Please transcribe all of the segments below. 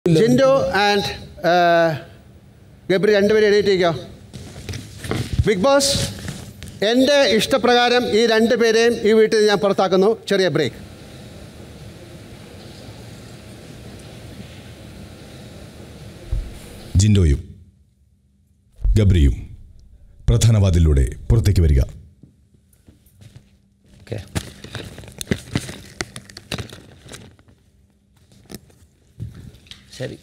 Jinto and Gabri രണ്ടുപേരും എണീറ്റിരിക്കോ big boss എൻ്റെ ഇഷ്ടപ്രകാരം ഈ രണ്ട് പേരെയും ഈ വീട്ടിൽ നിന്ന് ഞാൻ പുറത്താക്കുന്നു ചെറിയ ബ്രേക്ക് ജിൻഡോയും ഗബ്രിയും പ്രധാന വാതിലൂടെ പുറത്തേക്ക് വരിക ഓക്കെ ശരി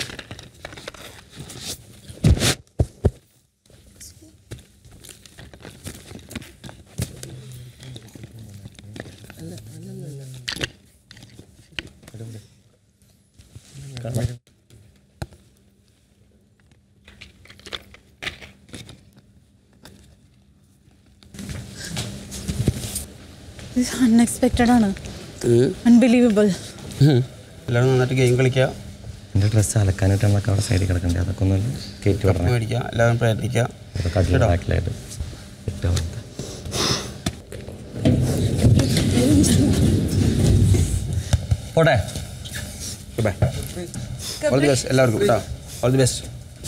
അൺഎക്സ്പെക്റ്റഡ് ആണ് അൺബിലീവബിൾ എല്ലാവരും നന്നായിട്ട് ഗെയിം കളിക്കുക എൻ്റെ ഡ്രസ്സ് അലക്കാനിട്ടൊക്കെ അവിടെ സൈഡിൽ കിടക്കണ്ടേ അതൊക്കെ ഒന്ന് കയറ്റി വിടണം മേടിക്കുക എല്ലാവരും പ്രയത്നിക്കുക ഇതൊക്കെ അടിയിൽ ബാക്കിലായിട്ട് ഇട്ടാ മതി. പോട്ടെ ബൈ ഓൾ ദി ബെസ്റ്റ് എല്ലാവർക്കും കേട്ടോ ഓൾ ദി ബെസ്റ്റ്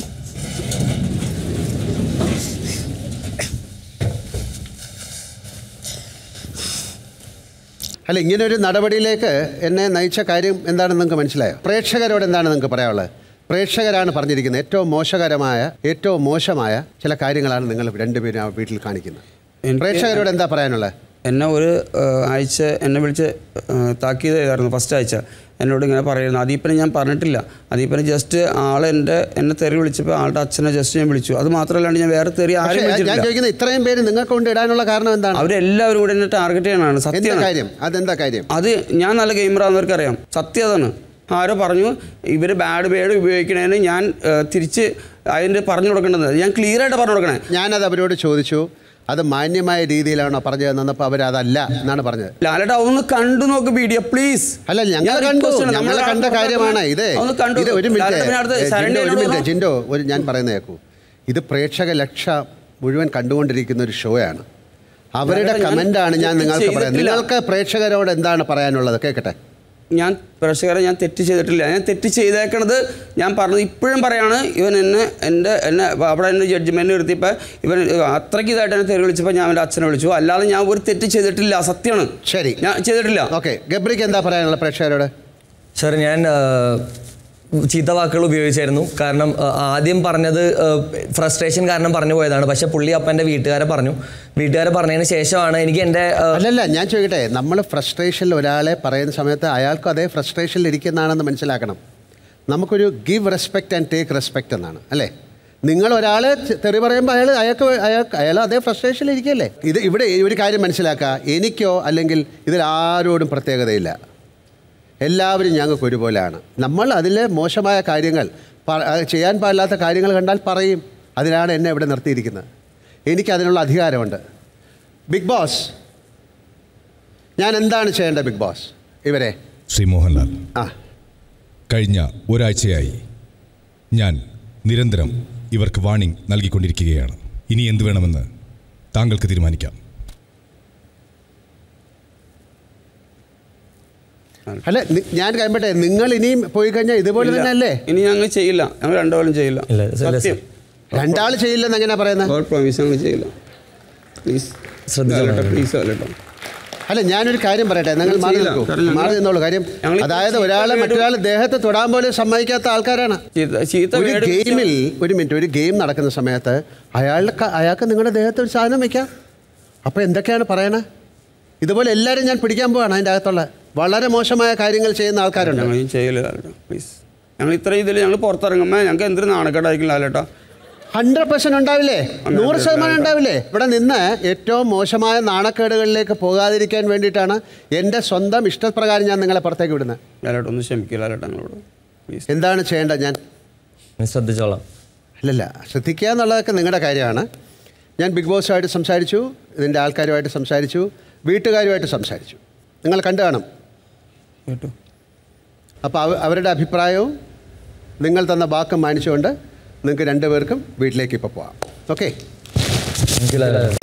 അല്ല ഇങ്ങനെ ഒരു നടപടിയിലേക്ക് എന്നെ നയിച്ച കാര്യം എന്താണെന്ന് നിങ്ങൾക്ക് മനസ്സിലായോ പ്രേക്ഷകരോട് എന്താണ് നിങ്ങൾക്ക് പറയാനുള്ളത് പ്രേക്ഷകരാണ് പറഞ്ഞിരിക്കുന്നത് ഏറ്റവും മോശകരമായ ഏറ്റവും മോശമായ ചില കാര്യങ്ങളാണ് നിങ്ങൾ രണ്ടുപേരും ആ വീട്ടിൽ കാണിക്കുന്നത് എനിക്ക് പ്രേക്ഷകരോട് എന്താ പറയാനുള്ളത് എന്നെ ഒരു ആ, ആഴ്ച എന്നെ വിളിച്ച് ആ, താക്കീത് ചെയ്തായിരുന്നു ഫസ്റ്റ് ആഴ്ച എന്നോട് ഇങ്ങനെ പറയുന്നു അതീപ്പനെ ഞാൻ പറഞ്ഞിട്ടില്ല അതീപ്പനെ ജസ്റ്റ് ആൾ എൻ്റെ എന്നെ തെറി വിളിച്ചപ്പോൾ ആളുടെ അച്ഛനെ ജസ്റ്റ് ഞാൻ വിളിച്ചു അത് മാത്രമല്ലാണ്ട് ഞാൻ വേറെ തെറി ആരും പക്ഷേ ഞാൻ വിളിച്ചിട്ടില്ല ചോദിക്കുന്നത് ഇത്രയും പേര് നിങ്ങൾക്ക് കൊണ്ട് ഇടാനുള്ള കാരണം എന്താണ് അവരെല്ലാവരും കൂടെ എന്നെ ടാർഗറ്റ് ചെയ്യാനാണ് എന്താ സത്യമാണ് കാര്യം അതെന്താ കാര്യം അത് ഞാൻ നല്ല ഗെയിമറാന്നവർക്ക് അറിയാം സത്യം അതാണ് ആരോ പറഞ്ഞു ഇവർ ബാഡ് വേർഡ് ഉപയോഗിക്കണേന് ഞാൻ ആ, തിരിച്ച് അതിൻ്റെ പറഞ്ഞു കൊടുക്കേണ്ടത് ഞാൻ ക്ലിയർ ആയിട്ട് പറഞ്ഞു കൊടുക്കണേ ഞാനത് അവരോട് ചോദിച്ചു അത് മാന്യമായ രീതിയിലാണോ പറഞ്ഞു തന്നപ്പോൾ അവരതല്ല എന്നാണ് പറഞ്ഞത് ലാലേട്ടാ ഒന്ന് കണ്ടു നോക്ക് വീഡിയോ പ്ലീസ് അല്ല ഞങ്ങൾ കണ്ടു ഞങ്ങൾ കണ്ട കാര്യമാണ് ഇത് ഒന്ന് കണ്ടു ഇത് ഒരു ലാലേട്ടൻ അടുത്ത് മിനിറ്റ് ശരണ്യ ജിൻഡോ, ഒരു എന്നോട് മിനിറ്റ് പറഞ്ഞു. ജിൻഡോ ഒരു ഞാൻ പറയുന്ന കേൾക്കൂ ഇത് പ്രേക്ഷക ലക്ഷ മുഴുവൻ കണ്ടുകൊണ്ടിരിക്കുന്ന ഒരു ഷോ ആണ് അവരുടെ ലാലേട്ടാ, ഞാൻ കമൻ്റാണ് ഞാൻ നിങ്ങൾക്ക് പറയാം ചെയ്തിട്ടില്ല. നിങ്ങൾക്ക് പ്രേക്ഷകരോട് എന്താണ് പറയാനുള്ളത് കേൾക്കട്ടെ ഞാൻ പ്രേക്ഷകരെ ഞാൻ തെറ്റ് ചെയ്തിട്ടില്ല ഞാൻ തെറ്റ് ചെയ്തേക്കണത് ഞാൻ പറഞ്ഞത് ഇപ്പോഴും പറയാണ് ഇവൻ എന്നെ എൻ്റെ എന്നെ അവിടെ എന്നെ ജഡ്ജ്മെൻറ്റ് നിർത്തിയപ്പോൾ ഇവൻ അത്രയ്ക്ക് ഇതായിട്ട് എന്നെ തെറി വിളിച്ചപ്പോൾ ഞാൻ എൻ്റെ അച്ഛനെ വിളിച്ചു അല്ലാതെ ഞാൻ ഒരു തെറ്റ് ചെയ്തിട്ടില്ല സത്യമാണ് ശരി ഞാൻ ചെയ്തിട്ടില്ല ഓക്കെ ഗബ്രിക്ക് എന്താ പറയാനുള്ളത് പ്രേക്ഷകരോട് സാർ ഞാൻ ആ, ചീത്ത വാക്കുകൾ ഉപയോഗിച്ചായിരുന്നു കാരണം ആ, ആദ്യം പറഞ്ഞത് ഫ്രസ്ട്രേഷൻ കാരണം പറഞ്ഞു പോയതാണ് പക്ഷെ പുള്ളി അപ്പം എൻ്റെ വീട്ടുകാരെ പറഞ്ഞു വീട്ടുകാരെ പറഞ്ഞതിന് ശേഷമാണ് എനിക്ക് എൻ്റെ ആ, അല്ലല്ല ഞാൻ ചോദിക്കട്ടെ നമ്മൾ ഫ്രസ്ട്രേഷനിൽ ഒരാളെ പറയുന്ന സമയത്ത് അയാൾക്കും അതേ ഫ്രസ്ട്രേഷനിൽ ഇരിക്കുന്നതാണെന്ന് മനസ്സിലാക്കണം നമുക്കൊരു give respect and take respect എന്നാണ് അല്ലേ നിങ്ങൾ ഒരാളെ ചെ- തെറി പറയുമ്പോൾ അയാൾ അയാൾക്ക് അയാൾക്ക് അയാൾ അതേ ഫ്രസ്ട്രേഷനിൽ ഇരിക്കുകയല്ലേ ഇത് ഇവിടെ ഒരു കാര്യം മനസ്സിലാക്കുക എനിക്കോ അല്ലെങ്കിൽ ഇതിൽ ആരോടും പ്രത്യേകതയില്ല എല്ലാവരും ഞങ്ങൾക്ക് ഒരുപോലെയാണ് നമ്മൾ അതിലെ മോശമായ കാര്യങ്ങൾ പ- അത് ചെയ്യാൻ പാടില്ലാത്ത കാര്യങ്ങൾ കണ്ടാൽ പറയും അതിനാണ് എന്നെ ഇവിടെ നിർത്തിയിരിക്കുന്നത് എനിക്ക് അതിനുള്ള അധികാരമുണ്ട് ബിഗ് ബോസ് ഞാൻ എന്താണ് ചെയ്യേണ്ടത് ബിഗ് ബോസ് ഇവരെ ശ്രീ മോഹൻലാൽ ആ കഴിഞ്ഞ ഒരാഴ്ചയായി ഞാൻ നിരന്തരം ഇവർക്ക് വാണിംഗ് നൽകിക്കൊണ്ടിരിക്കുകയാണ് ഇനി എന്തു വേണമെന്ന് താങ്കൾക്ക് തീരുമാനിക്കാം അല്ല നി- ഞാൻ കഴിയട്ടെ നിങ്ങൾ ഇനിയും പോയി കഴിഞ്ഞാൽ ഇതുപോലെ ഇല്ല. തന്നെ അല്ലേ ഇനി ഞങ്ങൾ ചെയ്യില്ല ഞങ്ങൾ രണ്ടുപോലും ചെയ്യില്ല ഇല്ല, ഇല്ല, സത്യം രണ്ടാൾ ചെയ്യില്ലെന്ന് എങ്ങനെയാ പറയുന്നത് ഗോഡ് പ്രോമിസ് ഞങ്ങൾ ചെയ്യില്ല പ്ലീസ് ശ്രദ്ധിച്ചോളാം. പ്ലീസ് കേട്ടോ അല്ല ഞാനൊരു കാര്യം പറയട്ടെ നിങ്ങൾ മാറി ചെയ്യില്ല. നിൽക്കൂ കാരണം ഞങ്ങൾ- മാറി നിന്നോളൂ കാര്യം ഞങ്ങൾ ഈ അതായത് ചീത്ത ഒരാളെ വീട് മറ്റൊരാൾ ദേഹത്ത് തൊടാൻ പോലും സമ്മതിക്കാത്ത ആൾക്കാരാണ് ചീത്ത ചീത്ത ഒരു വേട് ഗെയിമിൽ ഒരു മിനിറ്റ് ഒരു ഗെയിം നടക്കുന്ന സമയത്ത് അയാളുടെ ക- അയാൾക്ക് നിങ്ങളുടെ ദേഹത്ത് ഒരു സാധനം വെക്കാം അപ്പോൾ എന്തൊക്കെയാണ് പറയണേ ഇതുപോലെ എല്ലാവരും ഞാൻ പിടിക്കാൻ പോവാണ് അതിൻ്റെ അകത്തുള്ള വളരെ മോശമായ കാര്യങ്ങൾ ചെയ്യുന്ന ആൾക്കാരുണ്ട് ഞങ്ങൾ ഇനി ചെയ്യില്ല ലാലേട്ടാ പ്ലീസ് ഞങ്ങൾ ഇത്ര ഇതിൽ ഞങ്ങൾ പുറത്തിറങ്ങുമ്പോൾ ഞങ്ങൾക്ക് എന്തൊരു നാണക്കേടായിരിക്കും ലാലേട്ടാ ഹൺഡ്രഡ് പെർസെന്റ് ഉണ്ടാവില്ലേ നൂറ് ശതമാനം ഉണ്ടാവില്ലേ ഇവിടെ നിന്ന് ഏറ്റവും മോശമായ നാണക്കേടുകളിലേക്ക് പോകാതിരിക്കാൻ വേണ്ടിയിട്ടാണ് എൻ്റെ സ്വന്തം ഇഷ്ടപ്രകാരം ഞാൻ നിങ്ങളെ പുറത്തേക്ക് വിടുന്നത് ലാലേട്ട ഒന്ന് ക്ഷമിക്കുക ലാലേട്ട ഞങ്ങളോട് പ്ലീസ് എന്താണ് ചെയ്യേണ്ടത് ഞാൻ ഞാൻ ശ്രദ്ധിച്ചോളാം അല്ലല്ല ശ്രദ്ധിക്കുക എന്നുള്ളതൊക്കെ നിങ്ങളുടെ കാര്യമാണ് ഞാൻ ബിഗ് ബോസുമായിട്ട് സംസാരിച്ചു ഇതിൻ്റെ ആൾക്കാരുമായിട്ട് സംസാരിച്ചു വീട്ടുകാരുമായിട്ട് സംസാരിച്ചു നിങ്ങൾ കണ്ടു കാണും കേട്ടോ അപ്പോൾ അവ അവരുടെ അഭിപ്രായവും നിങ്ങൾ തന്ന വാക്കും മാനിച്ചുകൊണ്ട് നിങ്ങൾക്ക് രണ്ടുപേർക്കും വീട്ടിലേക്ക് ഇപ്പോൾ പോവാം ഓക്കെ എനിക്ക്